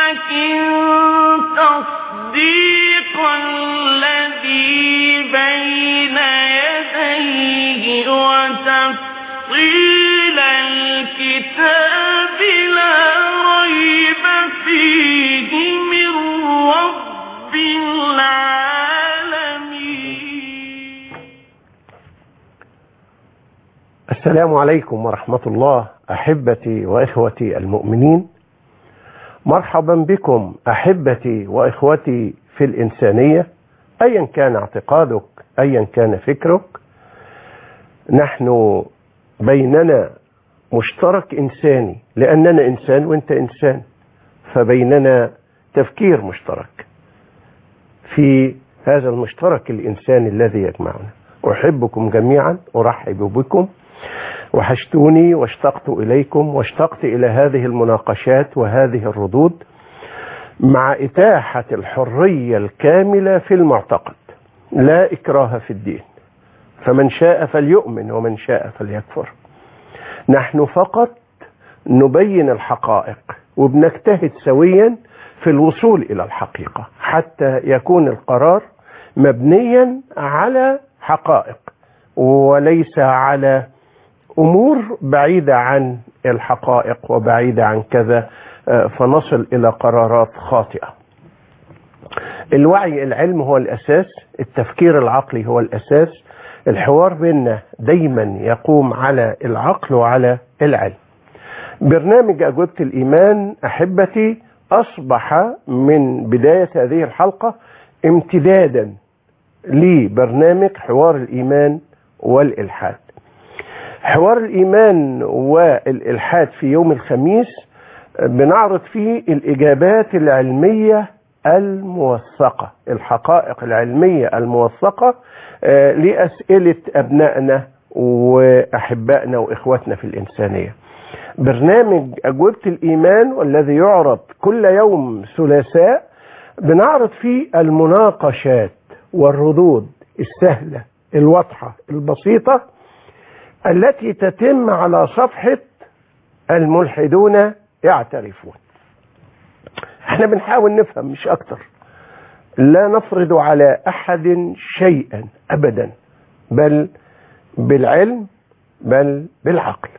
ولكن تصديق الذي بين يديه وتفصيل الكتاب لا ريب فيه من رب العالمين السلام عليكم ورحمة الله أحبتي وإخوتي المؤمنين مرحبا بكم أحبتي وإخوتي في الإنسانية أيا كان اعتقادك أيا كان فكرك نحن بيننا مشترك إنساني لأننا إنسان وإنت إنسان فبيننا تفكير مشترك في هذا المشترك الإنساني الذي يجمعنا أحبكم جميعا أرحب بكم وحشتوني واشتقت إليكم واشتقت إلى هذه المناقشات وهذه الردود مع إتاحة الحرية الكاملة في المعتقد لا إكراه في الدين فمن شاء فليؤمن ومن شاء فليكفر نحن فقط نبين الحقائق وبنجتهد سويا في الوصول إلى الحقيقة حتى يكون القرار مبنيا على حقائق وليس على امور بعيده عن الحقائق وبعيده عن كذا فنصل الى قرارات خاطئه. الوعي العلم هو الاساس، التفكير العقلي هو الاساس، الحوار بيننا دايما يقوم على العقل وعلى العلم. برنامج اجوبه الايمان احبتي اصبح من بدايه هذه الحلقه امتدادا لبرنامج حوار الايمان والالحاد. حوار الإيمان والإلحاد في يوم الخميس بنعرض فيه الإجابات العلمية الموثقة الحقائق العلمية الموثقة لأسئلة أبنائنا وأحبائنا وإخواتنا في الإنسانية برنامج أجوبة الإيمان والذي يعرض كل يوم ثلاثاء بنعرض فيه المناقشات والردود السهلة الواضحة البسيطة التي تتم على صفحة الملحدون يعترفون احنا بنحاول نفهم مش اكتر لا نفرض على احد شيئا ابدا بل بالعلم بل بالعقل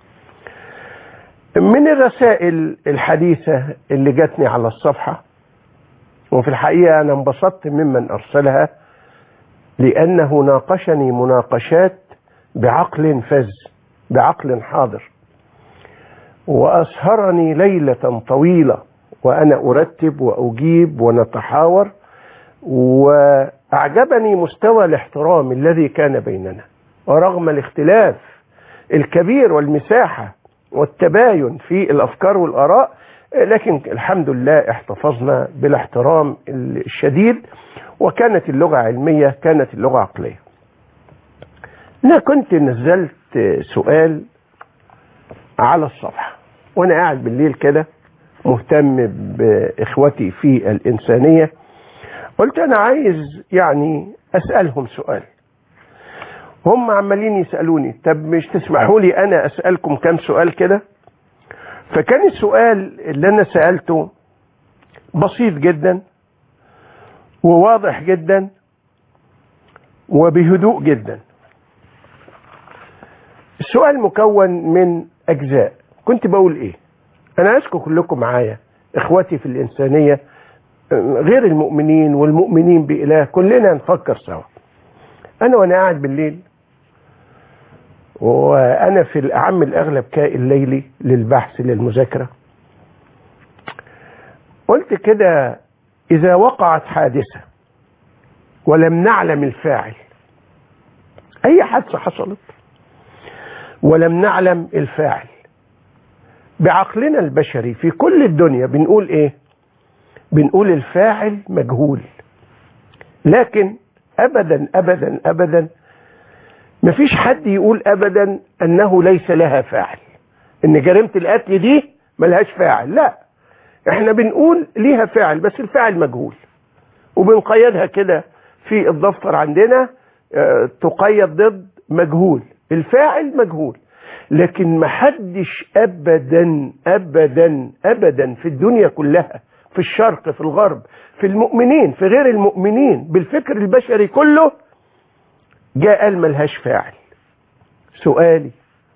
من الرسائل الحديثة اللي جاتني على الصفحة وفي الحقيقة أنا انبسطت ممن أرسلها لأنه ناقشني مناقشات بعقل فز بعقل حاضر وأسهرني ليلة طويلة وأنا أرتب وأجيب ونتحاور وأعجبني مستوى الاحترام الذي كان بيننا ورغم الاختلاف الكبير والمساحة والتباين في الأفكار والآراء لكن الحمد لله احتفظنا بالاحترام الشديد وكانت اللغة علمية كانت اللغة عقلية أنا كنت نزلت سؤال على الصفحة وأنا قاعد بالليل كده مهتم بإخوتي في الإنسانية قلت أنا عايز يعني أسألهم سؤال هم عمالين يسألوني طب مش تسمحوا لي أنا أسألكم كم سؤال كده فكان السؤال اللي أنا سألته بسيط جدا وواضح جدا وبهدوء جدا السؤال مكون من أجزاء كنت بقول إيه أنا عايزكم كلكم معايا إخواتي في الإنسانية غير المؤمنين والمؤمنين بإله كلنا نفكر سوا أنا وأنا قاعد بالليل وأنا في الأعم الأغلب كائن ليلي للبحث للمذاكرة قلت كده إذا وقعت حادثة ولم نعلم الفاعل أي حادثة حصلت ولم نعلم الفاعل بعقلنا البشري في كل الدنيا بنقول ايه بنقول الفاعل مجهول لكن ابدا ابدا ابدا مفيش حد يقول ابدا انه ليس لها فاعل ان جريمه القتل دي ملهاش فاعل لا احنا بنقول ليها فاعل بس الفاعل مجهول وبنقيدها كده في الدفتر عندنا اه تقيد ضد مجهول الفاعل مجهول لكن محدش ابدا ابدا ابدا في الدنيا كلها في الشرق في الغرب في المؤمنين في غير المؤمنين بالفكر البشري كله جاء قال ملهاش فاعل سؤالي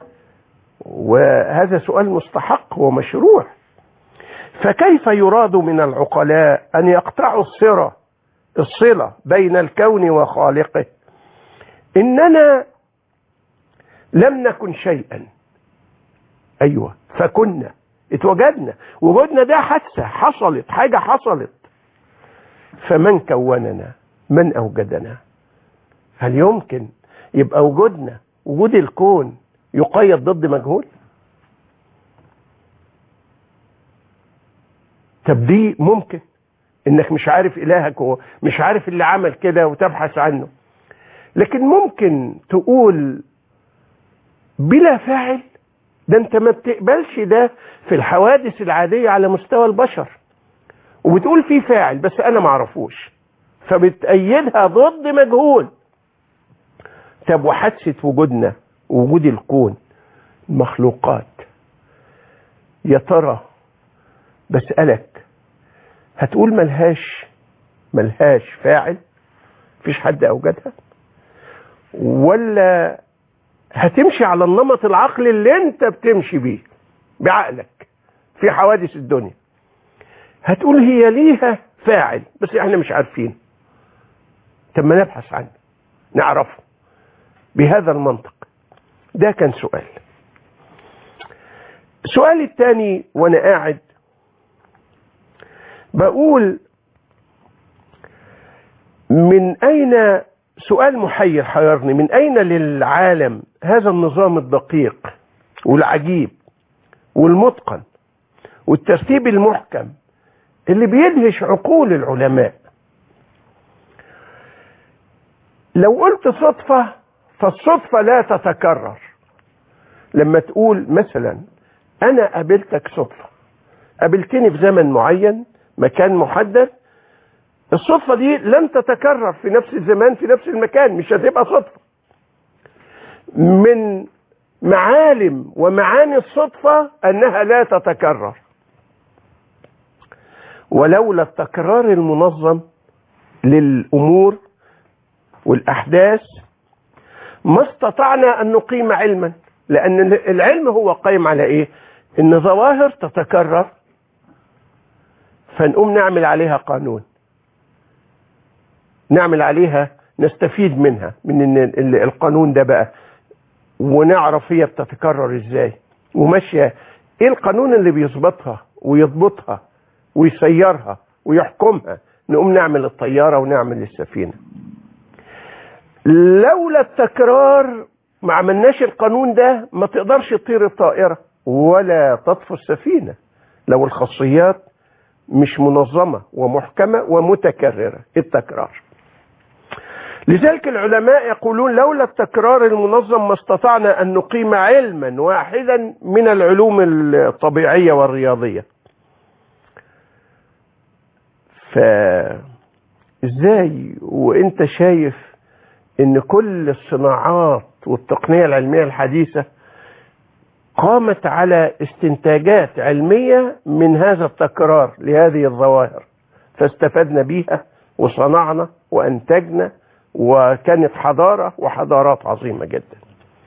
وهذا سؤال مستحق ومشروع فكيف يراد من العقلاء أن يقطعوا الصلة الصلة بين الكون وخالقه إننا لم نكن شيئا أيوة فكنا اتوجدنا وجودنا ده حادثة حصلت حاجة حصلت فمن كوننا من أوجدنا هل يمكن يبقى وجودنا وجود الكون يقيد ضد مجهول طب دي ممكن انك مش عارف الهك ومش عارف اللي عمل كده وتبحث عنه لكن ممكن تقول بلا فاعل ده انت ما بتقبلش ده في الحوادث العادية على مستوى البشر وبتقول في فاعل بس انا معرفوش فبتأيدها ضد مجهول طب وحادثة وجودنا وجود الكون المخلوقات يا ترى بسألك هتقول ملهاش ملهاش فاعل مفيش حد أوجدها ولا هتمشي على النمط العقلي اللي انت بتمشي بيه بعقلك في حوادث الدنيا هتقول هي ليها فاعل بس احنا مش عارفين طب ما نبحث عنه نعرفه بهذا المنطق ده كان سؤال السؤال الثاني وانا قاعد بقول من اين سؤال محير حيرني من اين للعالم هذا النظام الدقيق والعجيب والمتقن والترتيب المحكم اللي بيدهش عقول العلماء لو قلت صدفة فالصدفة لا تتكرر لما تقول مثلا انا قابلتك صدفة قابلتني في زمن معين مكان محدد الصدفة دي لن تتكرر في نفس الزمان في نفس المكان مش هتبقى صدفة من معالم ومعاني الصدفة انها لا تتكرر ولولا التكرار المنظم للامور والاحداث ما استطعنا ان نقيم علما لان العلم هو قائم على ايه ان ظواهر تتكرر فنقوم نعمل عليها قانون نعمل عليها نستفيد منها من ان القانون ده بقى ونعرف هي بتتكرر ازاي وماشيه ايه القانون اللي بيظبطها ويضبطها ويسيرها ويحكمها نقوم نعمل الطياره ونعمل السفينه لولا التكرار ما عملناش القانون ده ما تقدرش تطير الطائرة ولا تطفو السفينة لو الخاصيات مش منظمة ومحكمة ومتكررة التكرار لذلك العلماء يقولون لولا التكرار المنظم ما استطعنا أن نقيم علما واحدا من العلوم الطبيعية والرياضية فازاي وانت شايف ان كل الصناعات والتقنية العلمية الحديثة قامت على استنتاجات علمية من هذا التكرار لهذه الظواهر فاستفدنا بيها وصنعنا وانتجنا وكانت حضارة وحضارات عظيمة جدا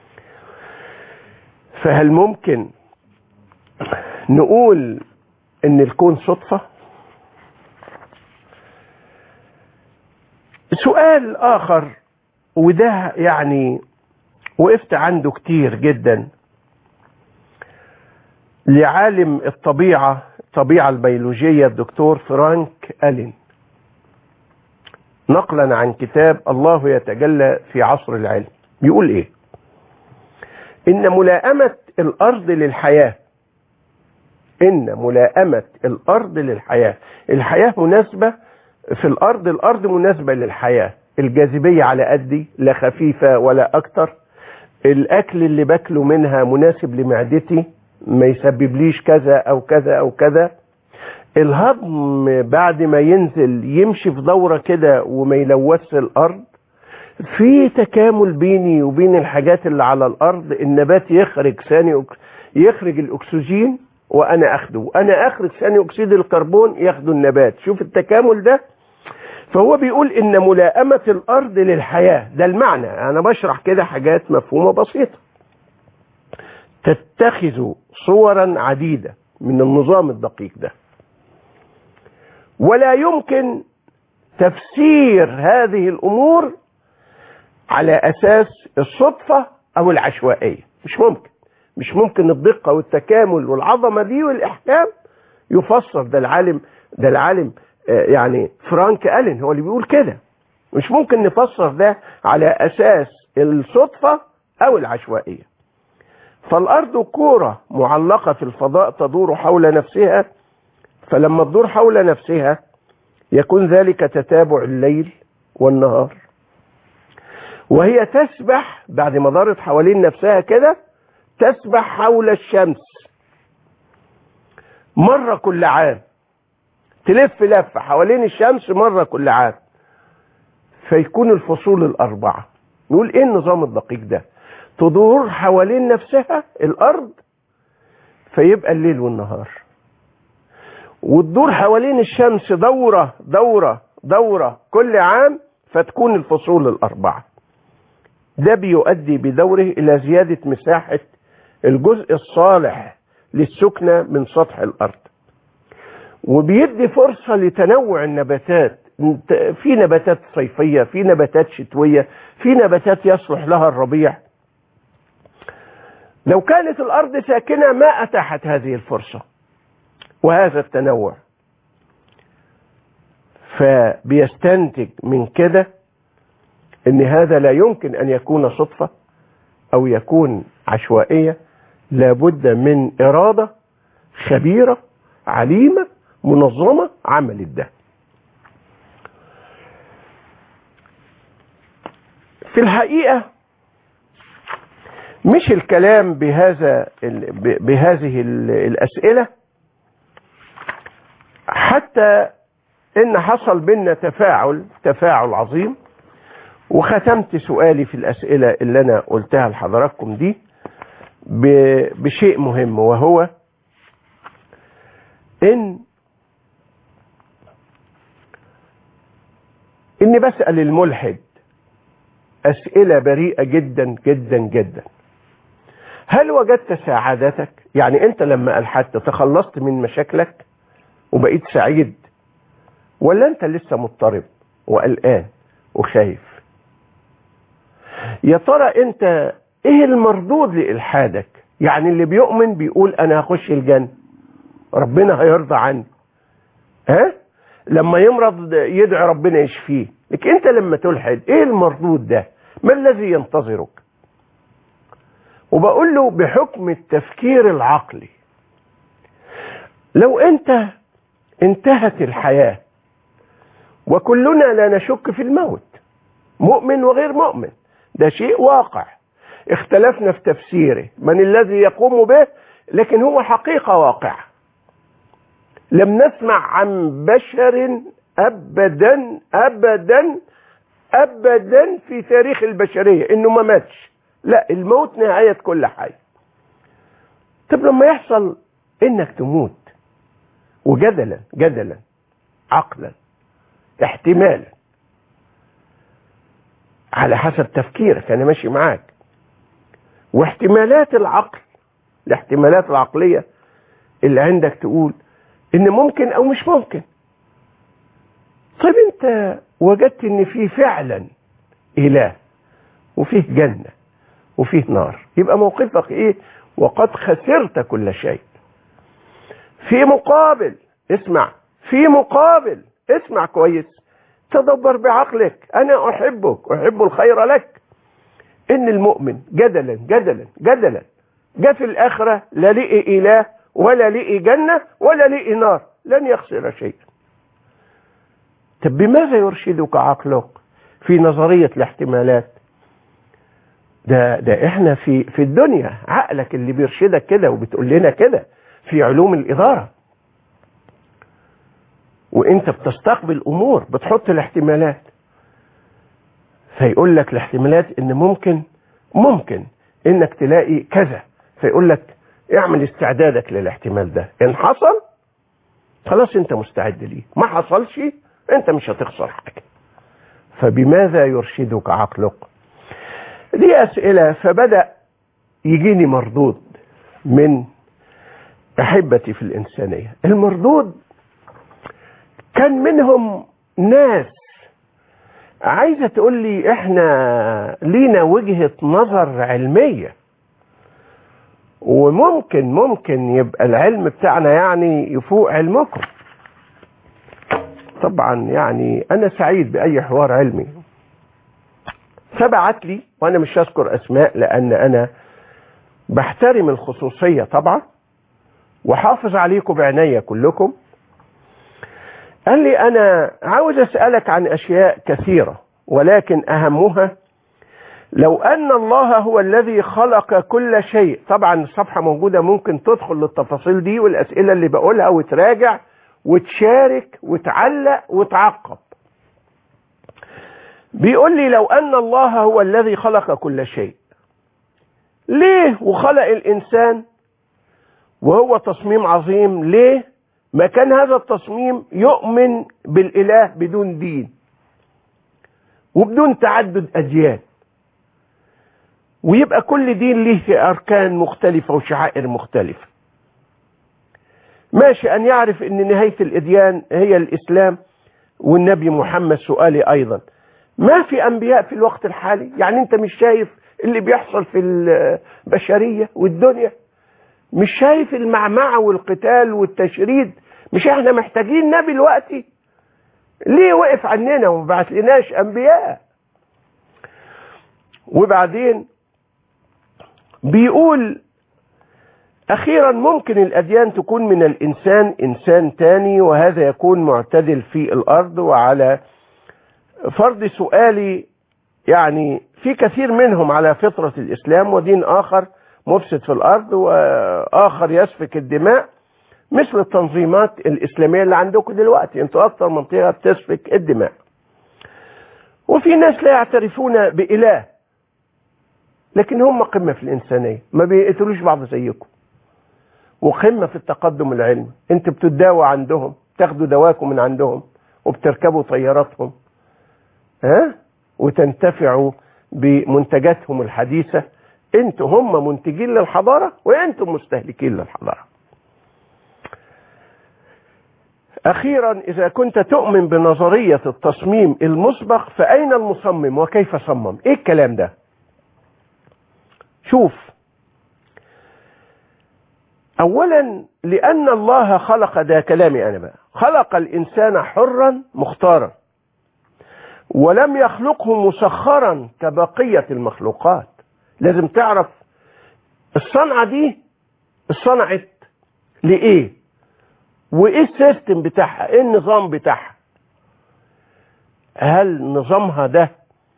فهل ممكن نقول ان الكون صدفة سؤال اخر وده يعني وقفت عنده كتير جدا لعالم الطبيعة الطبيعة البيولوجية الدكتور فرانك ألين نقلا عن كتاب الله يتجلى في عصر العلم بيقول ايه ان ملائمة الارض للحياة ان ملائمة الارض للحياة الحياة مناسبة في الارض الارض مناسبة للحياة الجاذبية على قدي لا خفيفة ولا اكتر الاكل اللي باكله منها مناسب لمعدتي ما يسببليش كذا او كذا او كذا الهضم بعد ما ينزل يمشي في دورة كده وما يلوثش الارض في تكامل بيني وبين الحاجات اللي على الارض النبات يخرج ثاني يخرج الاكسجين وانا اخده وانا اخرج ثاني اكسيد الكربون ياخده النبات شوف التكامل ده فهو بيقول ان ملائمة الارض للحياة ده المعنى انا بشرح كده حاجات مفهومة بسيطة تتخذ صورا عديدة من النظام الدقيق ده ولا يمكن تفسير هذه الامور على اساس الصدفة او العشوائية مش ممكن مش ممكن الدقة والتكامل والعظمة دي والاحكام يفسر ده العالم ده العالم آه، يعني فرانك ألين هو اللي بيقول كده مش ممكن نفسر ده على أساس الصدفة أو العشوائية فالأرض كورة معلقة في الفضاء تدور حول نفسها فلما تدور حول نفسها يكون ذلك تتابع الليل والنهار وهي تسبح بعد ما دارت حوالين نفسها كده تسبح حول الشمس مرة كل عام تلف لفة حوالين الشمس مرة كل عام فيكون الفصول الأربعة نقول إيه النظام الدقيق ده تدور حوالين نفسها الأرض فيبقى الليل والنهار وتدور حوالين الشمس دورة دورة دورة كل عام فتكون الفصول الأربعة ده بيؤدي بدوره إلى زيادة مساحة الجزء الصالح للسكنة من سطح الأرض وبيدي فرصة لتنوع النباتات انت- في نباتات صيفية في نباتات شتوية في نباتات يصلح لها الربيع لو كانت الأرض ساكنة ما أتاحت هذه الفرصة وهذا التنوع فبيستنتج من كده ان هذا لا يمكن ان يكون صدفة او يكون عشوائية لابد من ارادة خبيرة عليمة منظمة عملت ده في الحقيقة مش الكلام بهذا ال- ب- بهذه ال- الأسئلة حتى إن حصل بينا تفاعل تفاعل عظيم وختمت سؤالي في الأسئلة اللي أنا قلتها لحضراتكم دي ب- بشيء مهم وهو إن إني بسأل الملحد أسئلة بريئة جدا جدا جدا هل وجدت سعادتك يعني أنت لما ألحدت تخلصت من مشاكلك وبقيت سعيد ولا أنت لسه مضطرب وقلقان وخايف يا ترى أنت إيه المردود لإلحادك يعني اللي بيؤمن بيقول أنا هخش الجنة ربنا هيرضى عني ها لما يمرض يدعي ربنا يشفيه لكن انت لما تلحد ايه المردود ده ما الذي ينتظرك وبقول له بحكم التفكير العقلي لو انت انتهت الحياة وكلنا لا نشك في الموت مؤمن وغير مؤمن ده شيء واقع اختلفنا في تفسيره من الذي يقوم به لكن هو حقيقة واقعة لم نسمع عن بشر ابدا ابدا ابدا في تاريخ البشريه انه ما ماتش لا الموت نهايه كل حي طب لما يحصل انك تموت وجدلا جدلا عقلا احتمالا على حسب تفكيرك انا ماشي معاك واحتمالات العقل الاحتمالات العقليه اللي عندك تقول ان ممكن او مش ممكن طيب انت وجدت ان في فعلا اله وفيه جنة وفيه نار يبقى موقفك ايه وقد خسرت كل شيء في مقابل اسمع في مقابل اسمع كويس تدبر بعقلك انا احبك احب الخير لك ان المؤمن جدلا جدلا جدلا جاء في الاخره لا لقي اله ولا لقي جنه ولا لقي نار لن يخسر شيئا طب بماذا يرشدك عقلك في نظريه الاحتمالات ده ده احنا في في الدنيا عقلك اللي بيرشدك كده وبتقول لنا كده في علوم الاداره وانت بتستقبل امور بتحط الاحتمالات فيقول لك الاحتمالات ان ممكن ممكن انك تلاقي كذا فيقول لك اعمل استعدادك للاحتمال ده ان حصل خلاص انت مستعد ليه ما حصلش انت مش هتخسر حاجة فبماذا يرشدك عقلك دي اسئلة فبدأ يجيني مردود من احبتي في الانسانية المردود كان منهم ناس عايزة تقول لي احنا لينا وجهة نظر علمية وممكن ممكن يبقى العلم بتاعنا يعني يفوق علمكم طبعا يعني انا سعيد باي حوار علمي فبعت لي وانا مش هذكر اسماء لان انا بحترم الخصوصية طبعا وحافظ عليكم بعناية كلكم قال لي انا عاوز اسألك عن اشياء كثيرة ولكن اهمها لو ان الله هو الذي خلق كل شيء طبعا الصفحة موجودة ممكن تدخل للتفاصيل دي والاسئلة اللي بقولها وتراجع وتشارك وتعلق وتعقب بيقول لي لو ان الله هو الذي خلق كل شيء ليه وخلق الانسان وهو تصميم عظيم ليه ما كان هذا التصميم يؤمن بالاله بدون دين وبدون تعدد اجيال ويبقى كل دين ليه اركان مختلفه وشعائر مختلفه ماشي ان يعرف ان نهايه الاديان هي الاسلام والنبي محمد سؤالي ايضا ما في انبياء في الوقت الحالي يعني انت مش شايف اللي بيحصل في البشريه والدنيا مش شايف المعمعه والقتال والتشريد مش احنا محتاجين نبي دلوقتي ليه وقف عننا وما بعت لناش انبياء وبعدين بيقول اخيرا ممكن الاديان تكون من الانسان انسان تاني وهذا يكون معتدل في الارض وعلى فرض سؤالي يعني في كثير منهم على فطرة الاسلام ودين اخر مفسد في الارض واخر يسفك الدماء مثل التنظيمات الاسلامية اللي عندكم دلوقتي انتوا اكتر منطقة بتسفك الدماء وفي ناس لا يعترفون باله لكن هم قمة في الإنسانية ما بيقتلوش بعض زيكم وقمة في التقدم العلمي انت بتداوى عندهم تاخدوا دواكم من عندهم وبتركبوا طياراتهم ها وتنتفعوا بمنتجاتهم الحديثة انتوا هم منتجين للحضارة وانتم مستهلكين للحضارة أخيرا إذا كنت تؤمن بنظرية التصميم المسبق فأين المصمم وكيف صمم إيه الكلام ده شوف اولا لان الله خلق ده كلامي انا بقى خلق الانسان حرا مختارا ولم يخلقه مسخرا كبقيه المخلوقات لازم تعرف الصنعه دي اصطنعت لايه وايه السيستم بتاعها ايه النظام بتاعها هل نظامها ده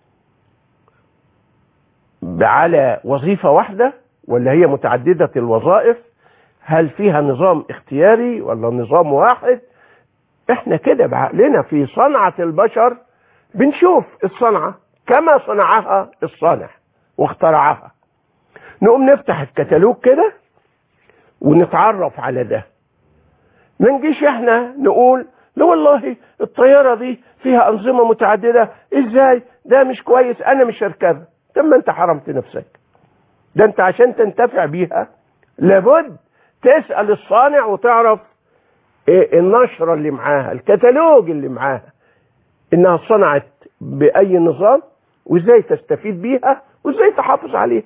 على وظيفة واحدة ولا هي متعددة الوظائف هل فيها نظام اختياري ولا نظام واحد احنا كده بعقلنا في صنعة البشر بنشوف الصنعة كما صنعها الصانع واخترعها نقوم نفتح الكتالوج كده ونتعرف على ده ما نجيش احنا نقول لا والله الطيارة دي فيها أنظمة متعددة ازاي ده مش كويس انا مش هركبها طب ما انت حرمت نفسك ده انت عشان تنتفع بيها لابد تسأل الصانع وتعرف ايه النشرة اللي معاها الكتالوج اللي معاها انها صنعت بأي نظام وازاي تستفيد بيها وازاي تحافظ عليها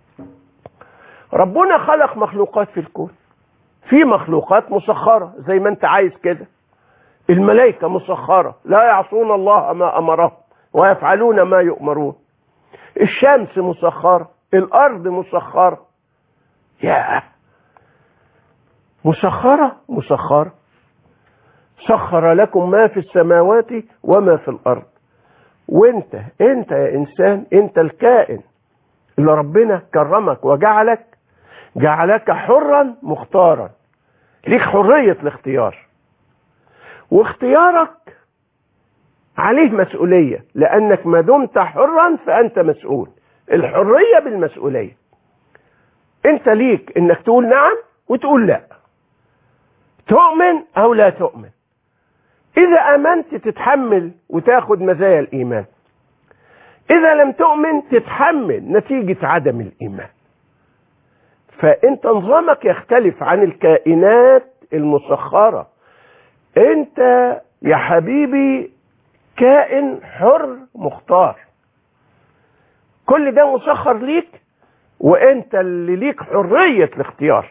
ربنا خلق مخلوقات في الكون في مخلوقات مسخرة زي ما انت عايز كده الملائكة مسخرة لا يعصون الله ما أمرهم ويفعلون ما يؤمرون الشمس مسخرة الأرض مسخرة يا مسخرة مسخرة سخر لكم ما في السماوات وما في الأرض وانت انت يا انسان انت الكائن اللي ربنا كرمك وجعلك جعلك حرا مختارا ليك حرية الاختيار واختيارك عليه مسؤولية لأنك ما دمت حرا فأنت مسؤول الحرية بالمسؤولية انت ليك انك تقول نعم وتقول لا تؤمن او لا تؤمن اذا امنت تتحمل وتاخد مزايا الايمان اذا لم تؤمن تتحمل نتيجة عدم الايمان فانت نظامك يختلف عن الكائنات المسخرة انت يا حبيبي كائن حر مختار كل ده مسخر ليك وانت اللي ليك حرية الاختيار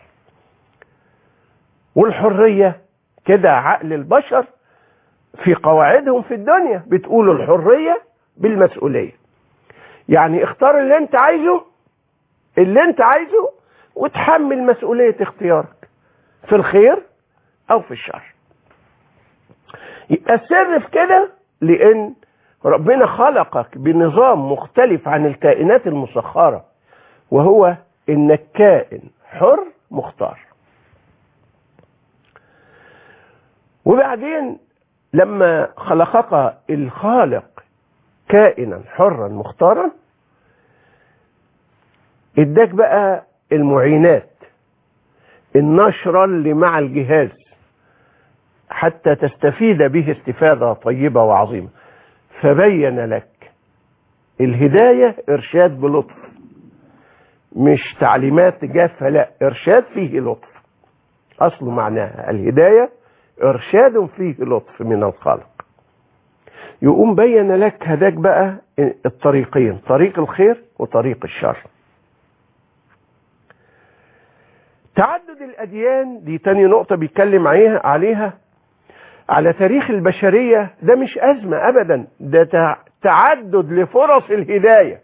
والحرية كده عقل البشر في قواعدهم في الدنيا بتقول الحرية بالمسؤولية يعني اختار اللي انت عايزه اللي انت عايزه وتحمل مسؤولية اختيارك في الخير او في الشر يبقى السر في كده لان ربنا خلقك بنظام مختلف عن الكائنات المسخرة وهو انك كائن حر مختار وبعدين لما خلقك الخالق كائنا حرا مختارا اداك بقى المعينات النشرة اللي مع الجهاز حتى تستفيد به استفادة طيبة وعظيمة فبين لك الهداية إرشاد بلطف مش تعليمات جافة لا إرشاد فيه لطف أصل معناها الهداية إرشاد فيه لطف من الخالق يقوم بين لك هداك بقى الطريقين طريق الخير وطريق الشر تعدد الأديان دي تاني نقطة بيتكلم عليها عليها على تاريخ البشرية ده مش أزمة أبدا ده تعدد لفرص الهداية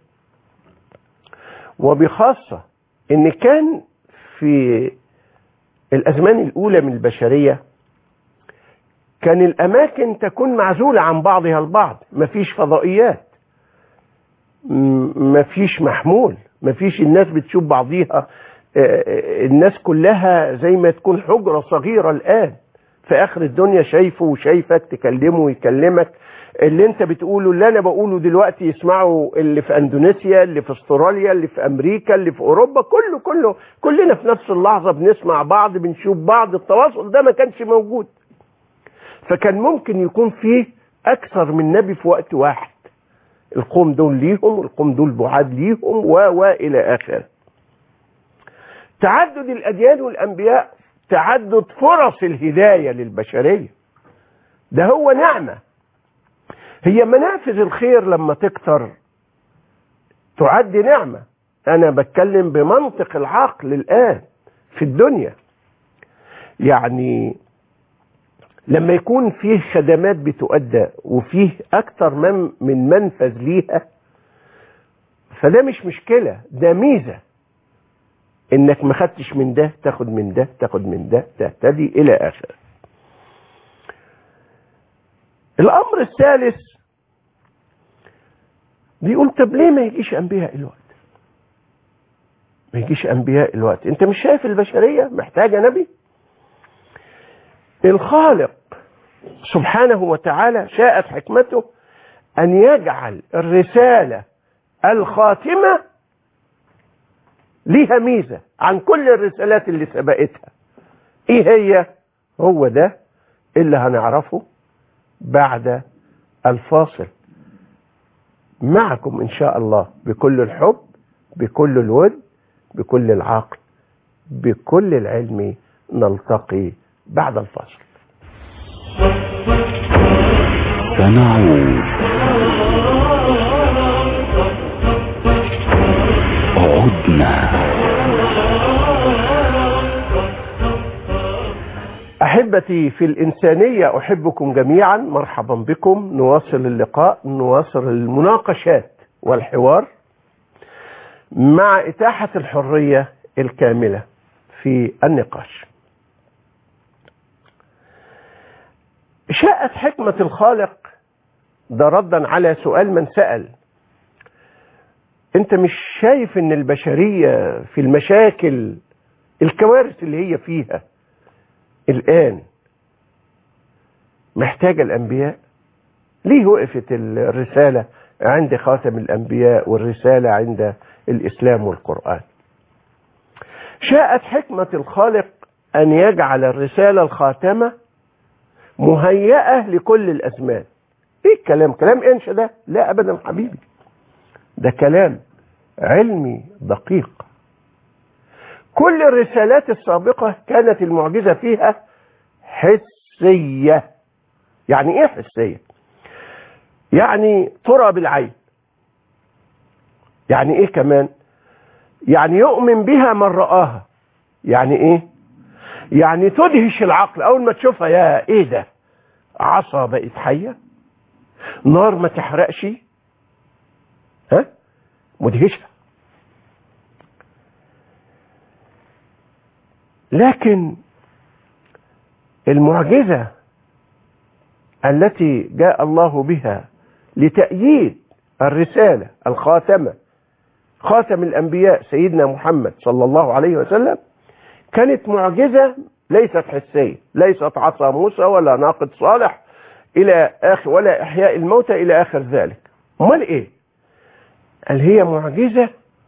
وبخاصة إن كان في الأزمان الأولى من البشرية كان الأماكن تكون معزولة عن بعضها البعض مفيش فضائيات مفيش محمول مفيش الناس بتشوف بعضيها الناس كلها زي ما تكون حجرة صغيرة الآن في آخر الدنيا شايفه وشايفك تكلمه ويكلمك اللي انت بتقوله اللي انا بقوله دلوقتي يسمعوا اللي في اندونيسيا اللي في استراليا اللي في امريكا اللي في اوروبا كله كله كلنا في نفس اللحظة بنسمع بعض بنشوف بعض التواصل ده ما كانش موجود فكان ممكن يكون فيه اكثر من نبي في وقت واحد القوم دول ليهم والقوم دول بعاد ليهم و والى اخره تعدد الاديان والانبياء تعدد فرص الهدايه للبشريه ده هو نعمه هي منافذ الخير لما تكتر تعد نعمه انا بتكلم بمنطق العقل الان في الدنيا يعني لما يكون فيه خدمات بتؤدى وفيه اكتر من من منفذ ليها فده مش مشكله ده ميزه انك ما خدتش من ده تاخد من ده تاخد من ده تهتدي الى اخره الامر الثالث بيقول طب ليه ما يجيش انبياء الوقت ما يجيش انبياء الوقت انت مش شايف البشريه محتاجه نبي الخالق سبحانه وتعالى شاءت حكمته ان يجعل الرساله الخاتمه ليها ميزه عن كل الرسالات اللي سبقتها ايه هي هو ده اللي هنعرفه بعد الفاصل معكم ان شاء الله بكل الحب بكل الود بكل العقل بكل العلم نلتقي بعد الفاصل سنعود عدنا احبتي في الانسانيه احبكم جميعا مرحبا بكم نواصل اللقاء نواصل المناقشات والحوار مع اتاحه الحريه الكامله في النقاش شاءت حكمه الخالق ده ردا على سؤال من سال انت مش شايف ان البشريه في المشاكل الكوارث اللي هي فيها الآن محتاجة الأنبياء ليه وقفت الرسالة عند خاتم الأنبياء والرسالة عند الإسلام والقرآن شاءت حكمة الخالق أن يجعل الرسالة الخاتمة مهيئة لكل الأزمان إيه الكلام كلام إنشا ده لا أبدا حبيبي ده كلام علمي دقيق كل الرسالات السابقة كانت المعجزة فيها حسية يعني ايه حسية يعني ترى بالعين يعني ايه كمان يعني يؤمن بها من رآها يعني ايه يعني تدهش العقل اول ما تشوفها يا ايه ده عصا بقت حية نار ما تحرقش ها مدهشة لكن المعجزة التي جاء الله بها لتأييد الرسالة الخاتمة خاتم الأنبياء سيدنا محمد صلى الله عليه وسلم كانت معجزة ليست حسية ليست عصا موسى ولا ناقد صالح إلى آخر ولا إحياء الموتى إلى آخر ذلك أمال إيه قال هي معجزة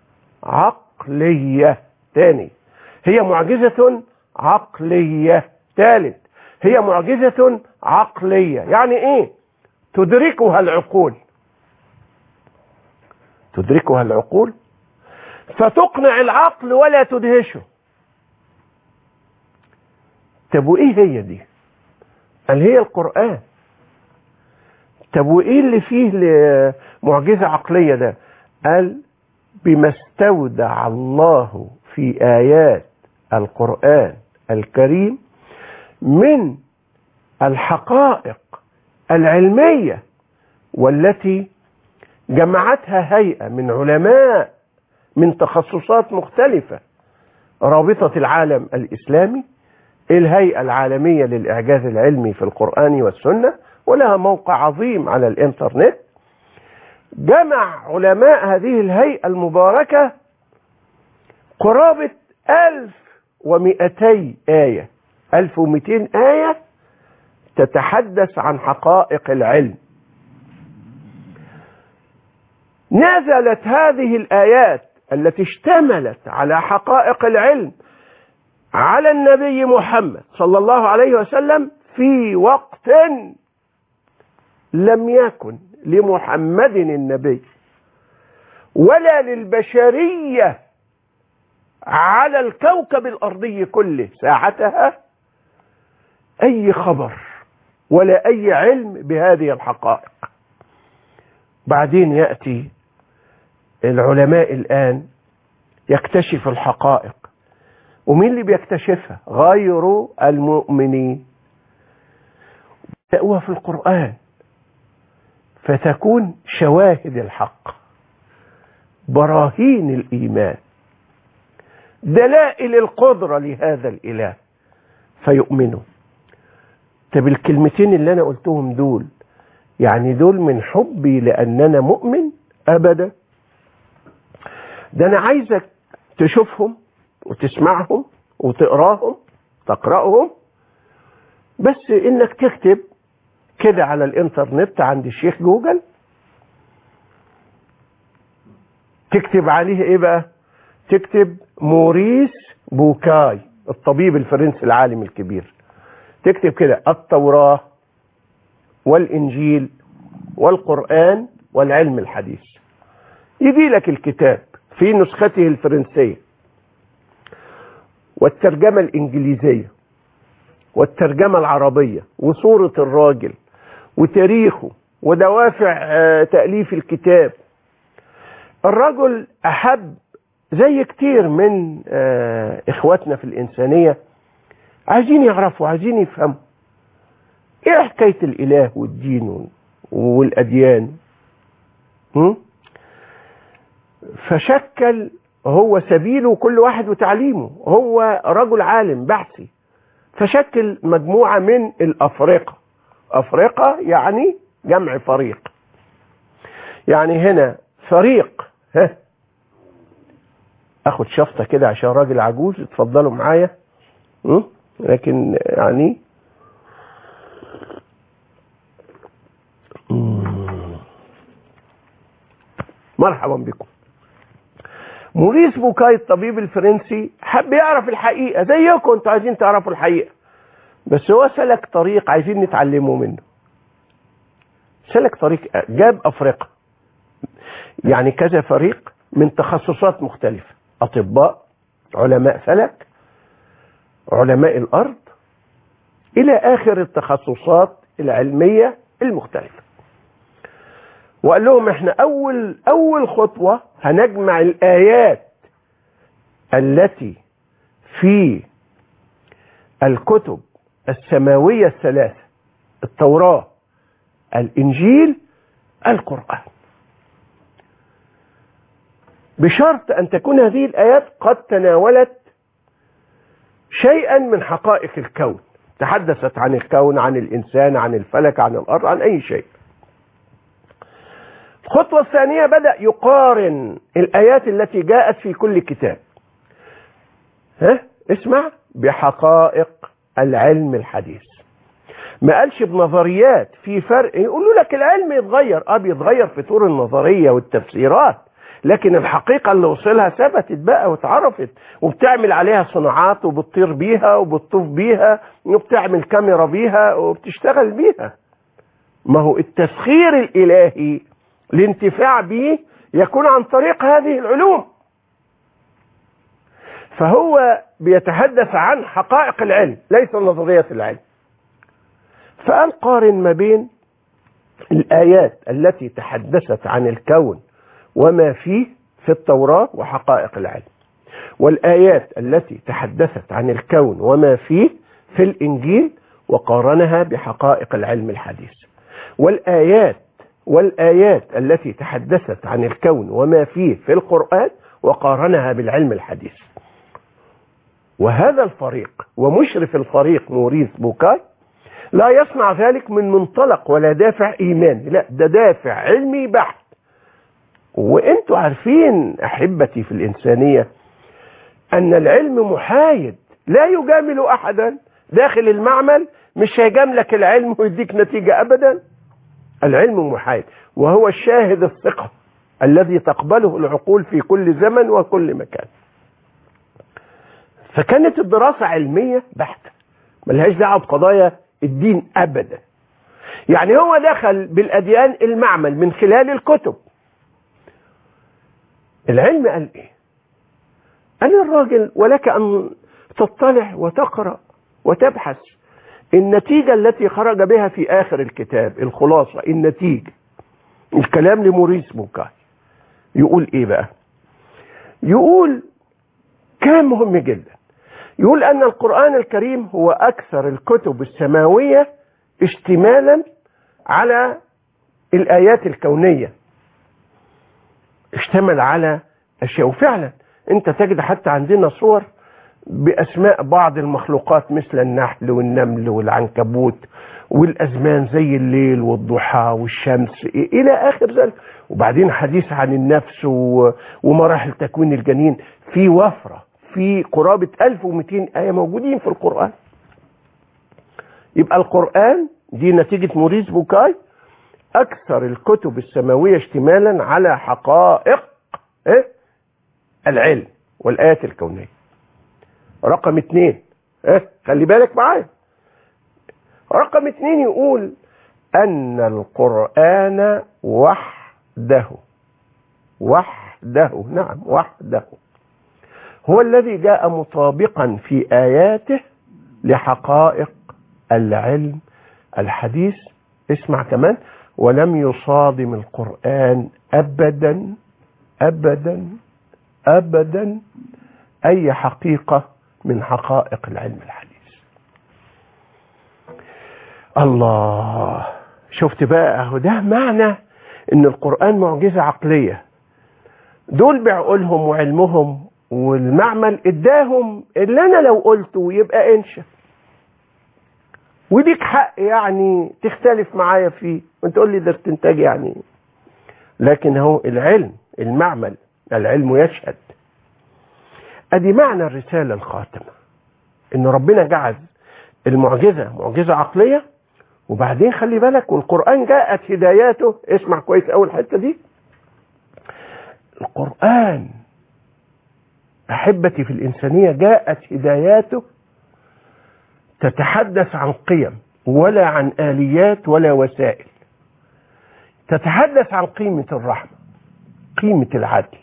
عقلية تاني هي معجزة عقلية ثالث هي معجزة عقلية يعني ايه تدركها العقول تدركها العقول فتقنع العقل ولا تدهشه طب وايه هي دي قال هي القرآن طب وايه اللي فيه معجزة عقلية ده قال بما استودع الله في آيات القرآن الكريم من الحقائق العلمية والتي جمعتها هيئة من علماء من تخصصات مختلفة رابطة العالم الإسلامي الهيئة العالمية للإعجاز العلمي في القرآن والسنة ولها موقع عظيم على الإنترنت جمع علماء هذه الهيئة المباركة قرابة ألف ومئتي آية ألف ومئتين آية تتحدث عن حقائق العلم نزلت هذه الآيات التي اشتملت على حقائق العلم على النبي محمد صلى الله عليه وسلم في وقت لم يكن لمحمد النبي ولا للبشرية على الكوكب الأرضي كله ساعتها أي خبر ولا أي علم بهذه الحقائق بعدين يأتي العلماء الآن يكتشف الحقائق ومين اللي بيكتشفها غير المؤمنين تأوى في القرآن فتكون شواهد الحق براهين الإيمان دلائل القدرة لهذا الإله فيؤمنوا طب الكلمتين اللي أنا قلتهم دول يعني دول من حبي لأننا مؤمن أبدا ده أنا عايزك تشوفهم وتسمعهم وتقراهم تقرأهم بس إنك تكتب كده على الإنترنت عند الشيخ جوجل تكتب عليه إيه بقى تكتب موريس بوكاي الطبيب الفرنسي العالم الكبير تكتب كده التوراة والإنجيل والقرآن والعلم الحديث يجي لك الكتاب في نسخته الفرنسية والترجمة الإنجليزية والترجمة العربية وصورة الراجل وتاريخه ودوافع تأليف الكتاب الرجل أحب زي كتير من إخواتنا في الإنسانية عايزين يعرفوا عايزين يفهموا إيه حكاية الإله والدين والأديان هم؟ فشكل هو سبيله كل واحد وتعليمه هو رجل عالم بحثي فشكل مجموعة من الأفرقة أفرقة يعني جمع فريق يعني هنا فريق ها اخد شفطة كده عشان راجل عجوز اتفضلوا معايا لكن يعني مرحبا بكم موريس بوكاي الطبيب الفرنسي حب يعرف الحقيقة زيكم انتوا عايزين تعرفوا الحقيقة بس هو سلك طريق عايزين نتعلمه منه سلك طريق جاب أفريقيا يعني كذا فريق من تخصصات مختلفة أطباء علماء فلك علماء الأرض إلى آخر التخصصات العلمية المختلفة وقال لهم احنا أول أول خطوة هنجمع الآيات التي في الكتب السماوية الثلاثة التوراة الإنجيل القرآن بشرط أن تكون هذه الآيات قد تناولت شيئا من حقائق الكون تحدثت عن الكون عن الإنسان عن الفلك عن الأرض عن أي شيء الخطوة الثانية بدأ يقارن الآيات التي جاءت في كل كتاب ها اسمع بحقائق العلم الحديث ما قالش بنظريات في فرق يقولوا لك العلم يتغير اه بيتغير في طور النظريه والتفسيرات لكن الحقيقه اللي وصلها ثبتت بقى واتعرفت وبتعمل عليها صناعات وبتطير بيها وبتطوف بيها وبتعمل كاميرا بيها وبتشتغل بيها ما هو التسخير الالهي الانتفاع به يكون عن طريق هذه العلوم فهو بيتحدث عن حقائق العلم ليس نظريه العلم فقال قارن ما بين الآيات التي تحدثت عن الكون وما فيه في التوراة وحقائق العلم والآيات التي تحدثت عن الكون وما فيه في الإنجيل وقارنها بحقائق العلم الحديث والآيات والآيات التي تحدثت عن الكون وما فيه في القرآن وقارنها بالعلم الحديث وهذا الفريق ومشرف الفريق موريس بوكاي لا يصنع ذلك من منطلق ولا دافع ايماني لا ده دافع علمي بحت وانتوا عارفين احبتي في الانسانيه ان العلم محايد لا يجامل احدا داخل المعمل مش هيجاملك العلم ويديك نتيجه ابدا العلم محايد وهو الشاهد الثقه الذي تقبله العقول في كل زمن وكل مكان فكانت الدراسه علميه بحته ملهاش دعوه بقضايا الدين ابدا يعني هو دخل بالاديان المعمل من خلال الكتب العلم قال ايه قال الراجل ولك ان تطلع وتقرا وتبحث النتيجة التي خرج بها في آخر الكتاب الخلاصة النتيجة الكلام لموريس بوكاي يقول إيه بقى يقول كلام مهم جدا يقول أن القرآن الكريم هو أكثر الكتب السماوية اشتمالا على الآيات الكونية اشتمل على أشياء وفعلا أنت تجد حتى عندنا صور بأسماء بعض المخلوقات مثل النحل والنمل والعنكبوت والأزمان زي الليل والضحى والشمس إلى آخر ذلك وبعدين حديث عن النفس ومراحل تكوين الجنين في وفرة في قرابة 1200 آية موجودين في القرآن يبقى القرآن دي نتيجة موريس بوكاي أكثر الكتب السماوية اشتمالا على حقائق إيه؟ العلم والآيات الكونية رقم اتنين إيه؟ خلي بالك معايا رقم اتنين يقول أن القرآن وحده وحده نعم وحده هو الذي جاء مطابقا في آياته لحقائق العلم الحديث اسمع كمان ولم يصادم القرآن أبدا أبدا أبدا أي حقيقة من حقائق العلم الحديث الله شفت بقى اهو ده معنى ان القرآن معجزة عقلية دول بعقولهم وعلمهم والمعمل اداهم اللي انا لو قلته يبقى انشا وديك حق يعني تختلف معايا فيه وانت تقول لي ده استنتاج يعني لكن هو العلم المعمل العلم يشهد ادي معنى الرسالة الخاتمة ان ربنا جعل المعجزة معجزة عقلية وبعدين خلي بالك والقرآن جاءت هداياته اسمع كويس اول الحتة دي القرآن أحبتي في الإنسانية جاءت هداياته تتحدث عن قيم ولا عن آليات ولا وسائل تتحدث عن قيمة الرحمة قيمة العدل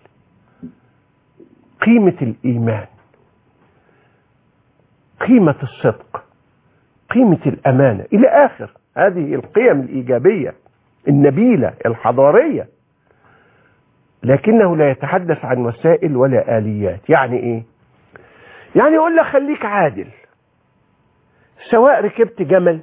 قيمة الإيمان قيمة الصدق قيمة الأمانة إلى آخر هذه القيم الإيجابية النبيلة الحضارية لكنه لا يتحدث عن وسائل ولا آليات يعني إيه يعني يقول لك خليك عادل سواء ركبت جمل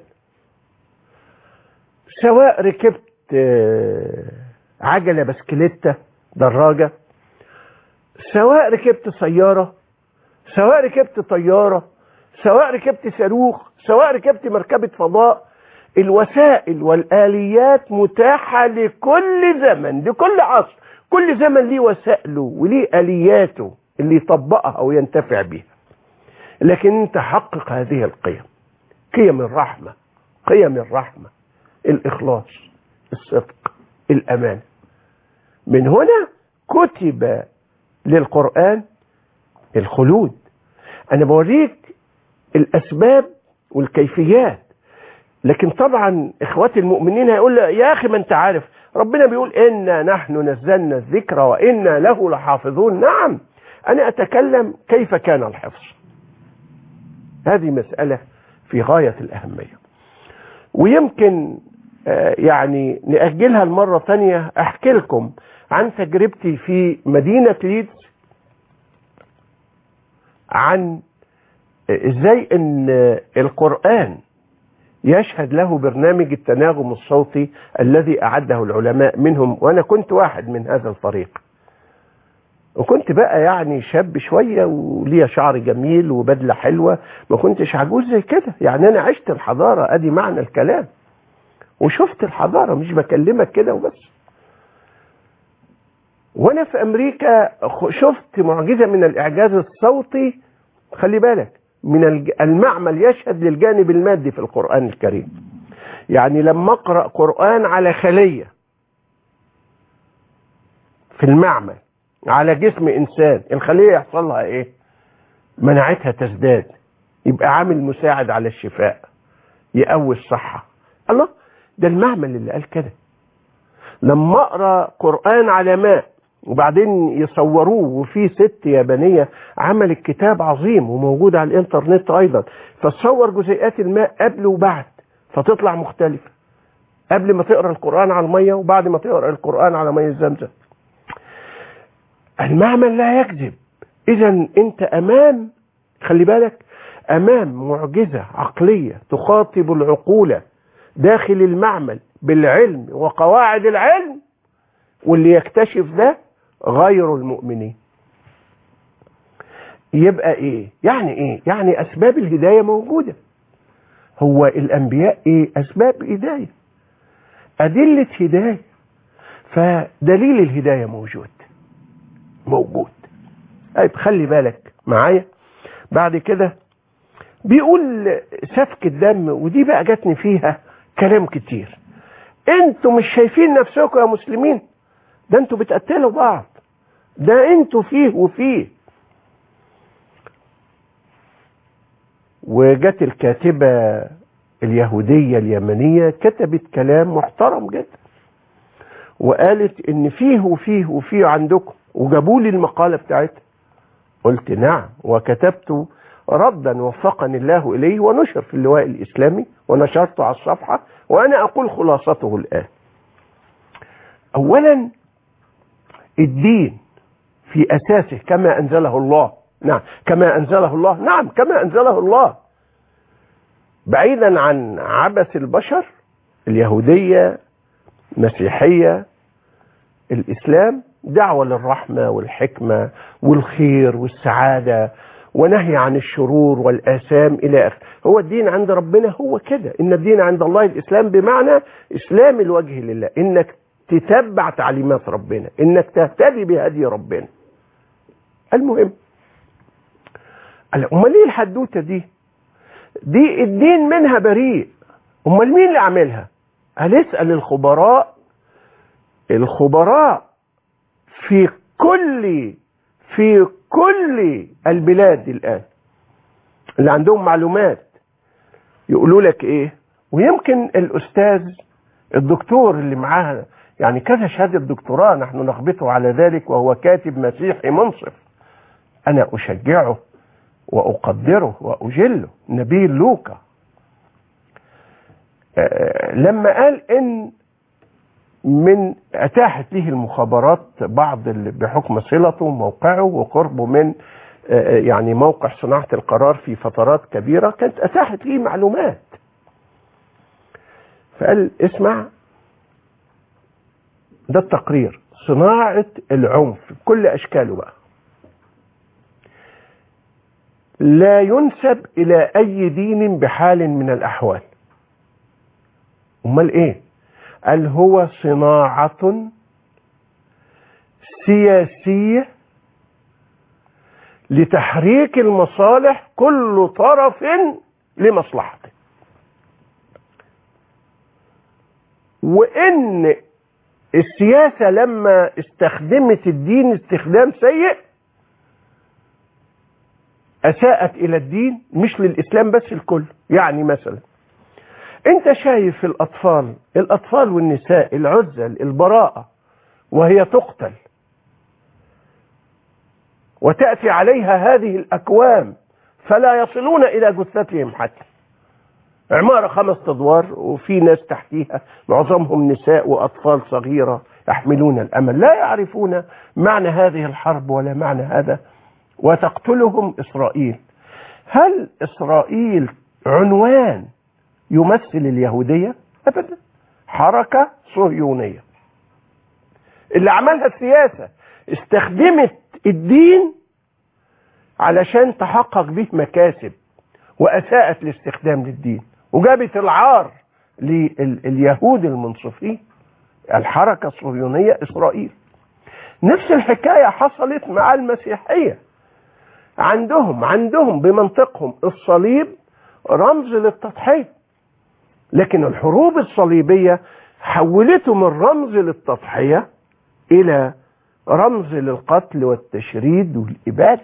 سواء ركبت آه، عجلة بسكليتة دراجة سواء ركبت سيارة سواء ركبت طيارة سواء ركبت صاروخ سواء ركبت مركبة فضاء الوسائل والآليات متاحة لكل زمن لكل عصر كل زمن ليه وسائله وليه آلياته اللي يطبقها وينتفع بها لكن انت حقق هذه القيم قيم الرحمة قيم الرحمة الإخلاص الصدق الأمان من هنا كتب للقرآن الخلود أنا بوريك الأسباب والكيفيات لكن طبعا إخواتي المؤمنين هيقول لي يا أخي ما أنت عارف ربنا بيقول إنا نحن نزلنا الذكر وإنا له لحافظون نعم أنا أتكلم كيف كان الحفظ هذه مسألة في غاية الأهمية ويمكن آه، يعني نأجلها المرة ثانية أحكي لكم عن تجربتي في مدينة ليدز عن ازاي ان القرآن يشهد له برنامج التناغم الصوتي الذي أعده العلماء منهم وأنا كنت واحد من هذا الفريق وكنت بقى يعني شاب شوية وليا شعر جميل وبدلة حلوة ما كنتش عجوز زي كده يعني أنا عشت الحضارة أدي معنى الكلام وشفت الحضارة مش بكلمك كده وبس وانا في امريكا خ- شفت معجزة من الاعجاز الصوتي خلي بالك من الج- المعمل يشهد للجانب المادي في القرآن الكريم يعني لما اقرأ قرآن على خلية في المعمل على جسم انسان الخلية يحصل لها ايه مناعتها تزداد يبقى عامل مساعد على الشفاء يقوي الصحة الله ده المعمل اللي قال كده لما اقرا قران على ماء وبعدين يصوروه وفي ست يابانيه عملت كتاب عظيم وموجود على الانترنت ايضا فتصور جزيئات الماء قبل وبعد فتطلع مختلفه قبل ما تقرا القران على الميه وبعد ما تقرا القران على ميه زمزم المعمل لا يكذب اذا انت امام خلي بالك امام معجزه عقليه تخاطب العقول داخل المعمل بالعلم وقواعد العلم واللي يكتشف ده غير المؤمنين يبقى ايه يعني ايه يعني اسباب الهدايه موجوده هو الانبياء ايه اسباب هدايه ادله هدايه فدليل الهدايه موجود موجود طيب خلي بالك معايا بعد كده بيقول سفك الدم ودي بقى جاتني فيها كلام كتير انتوا مش شايفين نفسكم يا مسلمين ده انتوا بتقتلوا بعض ده انتوا فيه وفيه وجت الكاتبة اليهودية اليمنية كتبت كلام محترم جدا وقالت ان فيه وفيه وفيه عندكم وجابوا لي المقالة بتاعتها قلت نعم وكتبت ردا وفقني الله إليه ونشر في اللواء الإسلامي ونشرته على الصفحة وأنا أقول خلاصته الآن أولا الدين في أساسه كما أنزله الله نعم كما أنزله الله نعم كما أنزله الله بعيدا عن عبث البشر اليهودية مسيحية الإسلام دعوة للرحمة والحكمة والخير والسعادة ونهي عن الشرور والآثام إلى آخره هو الدين عند ربنا هو كده إن الدين عند الله الإسلام بمعنى إسلام الوجه لله إنك تتبع تعليمات ربنا إنك تهتدي بهدي ربنا المهم قال امال ليه الحدوته دي دي الدين منها بريء امال مين اللي عاملها قال اسال الخبراء الخبراء في كل في كل البلاد الآن اللي عندهم معلومات يقولوا لك ايه ويمكن الاستاذ الدكتور اللي معاه يعني كذا شهاده دكتوراه نحن نغبطه على ذلك وهو كاتب مسيحي منصف انا اشجعه واقدره واجله نبيل لوكا آه، لما قال ان من اتاحت له المخابرات بعض ال- بحكم صلته وموقعه وقربه من آه، يعني موقع صناعه القرار في فترات كبيره كانت اتاحت لي معلومات فقال اسمع ده التقرير صناعه العنف بكل اشكاله بقى لا ينسب الى اي دين بحال من الاحوال امال ايه قال هو صناعه سياسيه لتحريك المصالح كل طرف لمصلحته وان السياسه لما استخدمت الدين استخدام سيء اساءت الى الدين مش للاسلام بس الكل يعني مثلا انت شايف الاطفال الاطفال والنساء العزل البراءه وهي تقتل وتاتي عليها هذه الاكوام فلا يصلون الى جثتهم حتى عماره خمس ادوار وفي ناس تحتيها معظمهم نساء واطفال صغيره يحملون الامل لا يعرفون معنى هذه الحرب ولا معنى هذا وتقتلهم اسرائيل هل اسرائيل عنوان يمثل اليهوديه ابدا حركه صهيونيه اللي عملها السياسه استخدمت الدين علشان تحقق به مكاسب واساءت الاستخدام للدين وجابت العار لليهود المنصفين الحركه الصهيونيه اسرائيل نفس الحكايه حصلت مع المسيحيه عندهم عندهم بمنطقهم الصليب رمز للتضحيه لكن الحروب الصليبيه حولته من رمز للتضحيه الى رمز للقتل والتشريد والاباده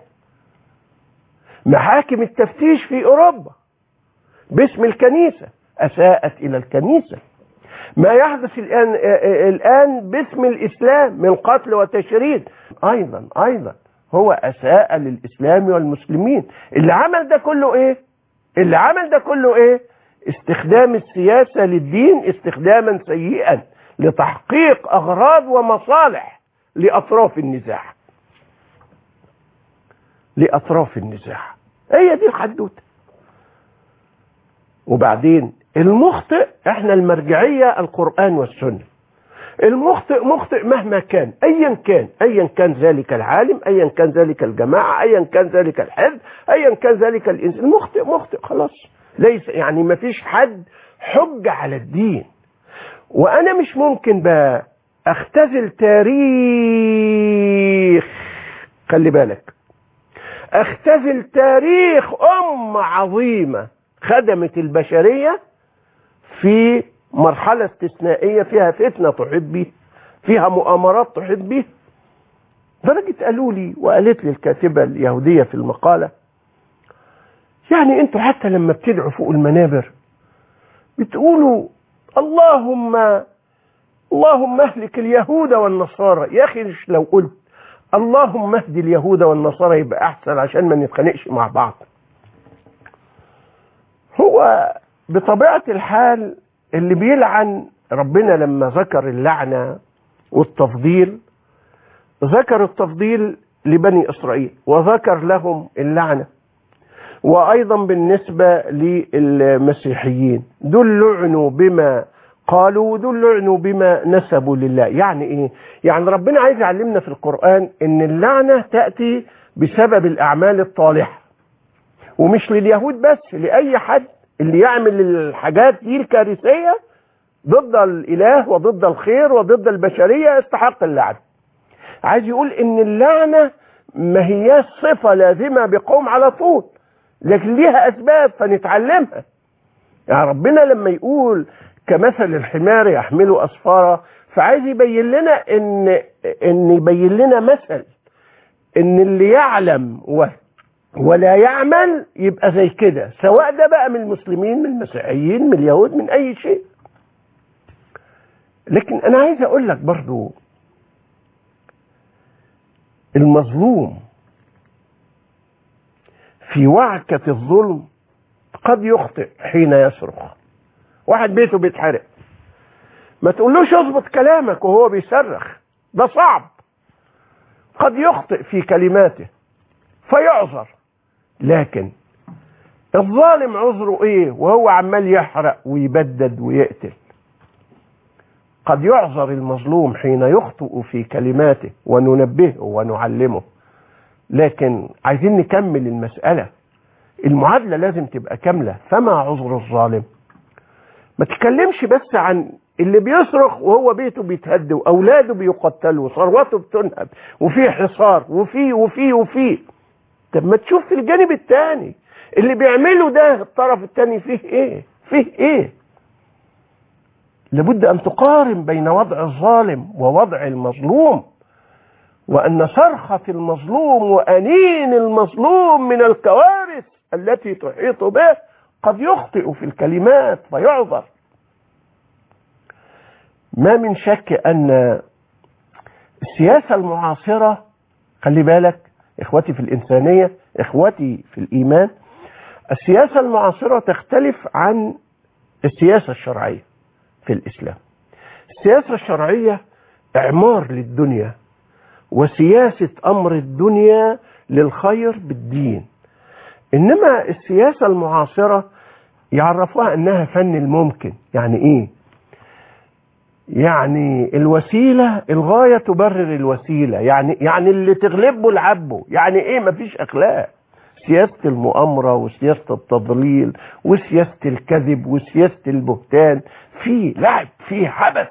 محاكم التفتيش في اوروبا باسم الكنيسه اساءت الى الكنيسه ما يحدث الان الان باسم الاسلام من قتل وتشريد ايضا ايضا هو اساء للاسلام والمسلمين اللي عمل ده كله ايه اللي عمل ده كله ايه استخدام السياسه للدين استخداما سيئا لتحقيق اغراض ومصالح لاطراف النزاع لاطراف النزاع هي دي الحدوته وبعدين المخطئ احنا المرجعيه القران والسنه المخطئ مخطئ مهما كان ايا كان ايا كان ذلك العالم ايا كان ذلك الجماعه ايا كان ذلك الحزب ايا كان ذلك الانسان المخطئ مخطئ خلاص ليس يعني ما فيش حد حجه على الدين وانا مش ممكن بقى اختزل تاريخ خلي بالك اختزل تاريخ أمة عظيمة خدمت البشرية في مرحلة استثنائية فيها فتنة تحيط به فيها مؤامرات تحيط به درجة قالوا لي وقالت لي الكاتبة اليهودية في المقالة يعني انتوا حتى لما بتدعوا فوق المنابر بتقولوا اللهم اللهم اهلك اليهود والنصارى يا اخي لو قلت اللهم اهدي اليهود والنصارى يبقى احسن عشان ما نتخانقش مع بعض هو بطبيعة الحال اللي بيلعن ربنا لما ذكر اللعنة والتفضيل ذكر التفضيل لبني إسرائيل وذكر لهم اللعنة وأيضا بالنسبة للمسيحيين دول لعنوا بما قالوا ودول لعنوا بما نسبوا لله يعني ايه يعني ربنا عايز يعلمنا في القرآن ان اللعنة تأتي بسبب الأعمال الطالحة ومش لليهود بس لأي حد اللي يعمل الحاجات دي الكارثية ضد الإله وضد الخير وضد البشرية يستحق اللعنة عايز يقول ان اللعنة ما هي صفة لازمة بقوم على طول لكن ليها أسباب فنتعلمها يعني ربنا لما يقول كمثل الحمار يحمل أسفارا فعايز يبين لنا ان ان يبين لنا مثل ان اللي يعلم و ولا يعمل يبقى زي كده سواء ده بقى من المسلمين من المسيحيين من اليهود من اي شيء لكن انا عايز اقول لك برضو المظلوم في وعكة الظلم قد يخطئ حين يصرخ واحد بيته بيتحرق ما تقولوش اظبط كلامك وهو بيصرخ ده صعب قد يخطئ في كلماته فيعذر لكن الظالم عذره ايه وهو عمال يحرق ويبدد ويقتل قد يعذر المظلوم حين يخطئ في كلماته وننبهه ونعلمه لكن عايزين نكمل المسألة المعادلة لازم تبقى كاملة فما عذر الظالم ما تتكلمش بس عن اللي بيصرخ وهو بيته بيتهد واولاده بيقتلوا وثروته بتنهب وفي حصار وفي وفي وفي طب ما تشوف في الجانب الثاني اللي بيعمله ده الطرف الثاني فيه ايه فيه ايه لابد ان تقارن بين وضع الظالم ووضع المظلوم وان صرخة المظلوم وانين المظلوم من الكوارث التي تحيط به قد يخطئ في الكلمات فيعذر ما من شك ان السياسة المعاصرة خلي بالك اخوتي في الانسانية اخوتي في الايمان السياسة المعاصرة تختلف عن السياسة الشرعية في الاسلام السياسة الشرعية اعمار للدنيا وسياسة امر الدنيا للخير بالدين انما السياسة المعاصرة يعرفوها انها فن الممكن يعني ايه يعني الوسيلة الغاية تبرر الوسيلة يعني يعني اللي تغلبه العبه يعني ايه مفيش اخلاق سياسة المؤامرة وسياسة التضليل وسياسة الكذب وسياسة البهتان في لعب في حبس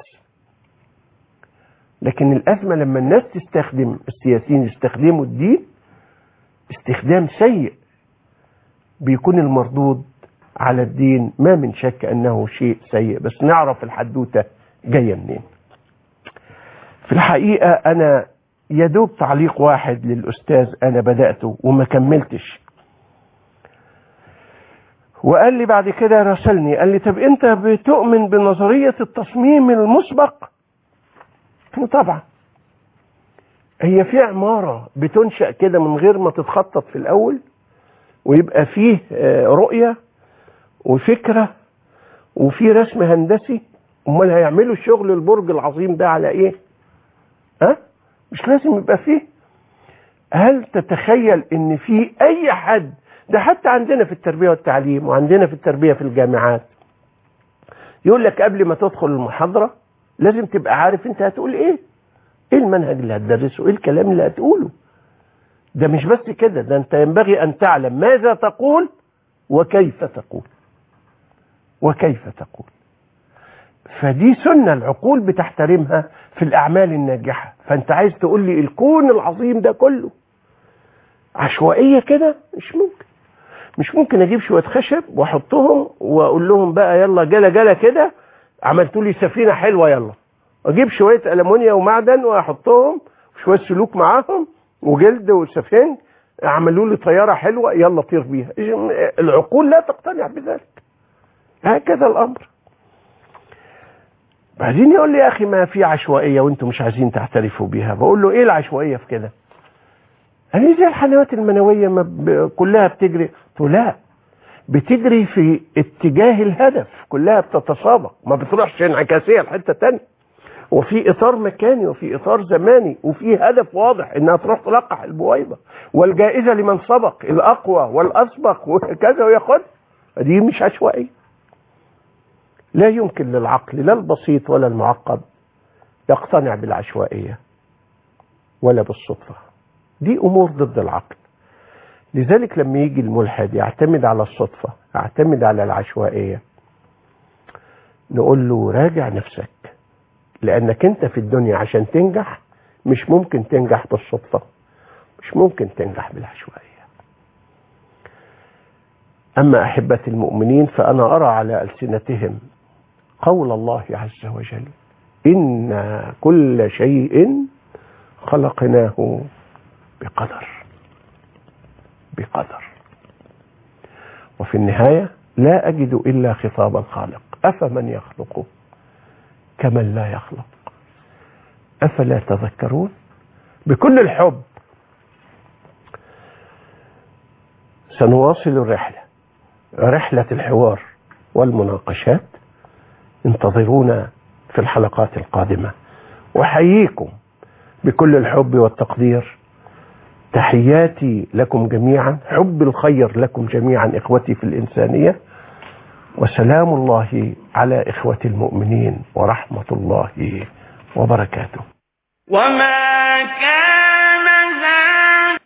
لكن الأزمة لما الناس تستخدم السياسيين يستخدموا الدين استخدام سيء بيكون المردود على الدين ما من شك أنه شيء سيء بس نعرف الحدوتة جاية منين في الحقيقة أنا يدوب تعليق واحد للأستاذ أنا بدأته وما كملتش وقال لي بعد كده راسلني قال لي طب أنت بتؤمن بنظرية التصميم المسبق قلت له طبعا هي في عمارة بتنشأ كده من غير ما تتخطط في الأول ويبقى فيه رؤية وفكرة وفي رسم هندسي امال هيعملوا الشغل البرج العظيم ده على ايه ها مش لازم يبقى فيه هل تتخيل ان في اي حد ده حتى عندنا في التربية والتعليم وعندنا في التربية في الجامعات يقول لك قبل ما تدخل المحاضرة لازم تبقى عارف انت هتقول ايه ايه المنهج اللي هتدرسه ايه الكلام اللي هتقوله ده مش بس كده ده انت ينبغي ان تعلم ماذا تقول وكيف تقول وكيف تقول فدي سنة العقول بتحترمها في الأعمال الناجحة فأنت عايز تقول لي الكون العظيم ده كله عشوائية كده مش ممكن مش ممكن أجيب شوية خشب وأحطهم وأقول لهم بقى يلا جلا جلا كده عملتوا لي سفينة حلوة يلا أجيب شوية ألمونيا ومعدن وأحطهم شوية سلوك معاهم وجلد وسفنج عملوا لي طيارة حلوة يلا طير بيها العقول لا تقتنع بذلك هكذا الأمر بعدين يقول لي يا اخي ما في عشوائيه وانتم مش عايزين تعترفوا بيها بقول له ايه العشوائيه في كده قال لي زي الحنوات المنويه ما ب... كلها بتجري قلت له لا بتجري في اتجاه الهدف كلها بتتسابق ما بتروحش انعكاسيه لحته تانية وفي اطار مكاني وفي اطار زماني وفي هدف واضح انها تروح تلقح البويضه والجائزه لمن سبق الاقوى والاسبق وكذا وياخد دي مش عشوائيه لا يمكن للعقل لا البسيط ولا المعقد يقتنع بالعشوائية ولا بالصدفة دي أمور ضد العقل لذلك لما يجي الملحد يعتمد على الصدفة يعتمد على العشوائية نقول له راجع نفسك لأنك أنت في الدنيا عشان تنجح مش ممكن تنجح بالصدفة مش ممكن تنجح بالعشوائية أما أحبة المؤمنين فأنا أرى على ألسنتهم قول الله عز وجل إن كل شيء خلقناه بقدر بقدر وفي النهاية لا أجد إلا خطاب الخالق أفمن يخلق كمن لا يخلق أفلا تذكرون بكل الحب سنواصل الرحلة رحلة الحوار والمناقشات انتظرونا في الحلقات القادمة وحييكم بكل الحب والتقدير تحياتي لكم جميعا حب الخير لكم جميعا إخوتي في الإنسانية وسلام الله على إخوة المؤمنين ورحمة الله وبركاته وما كان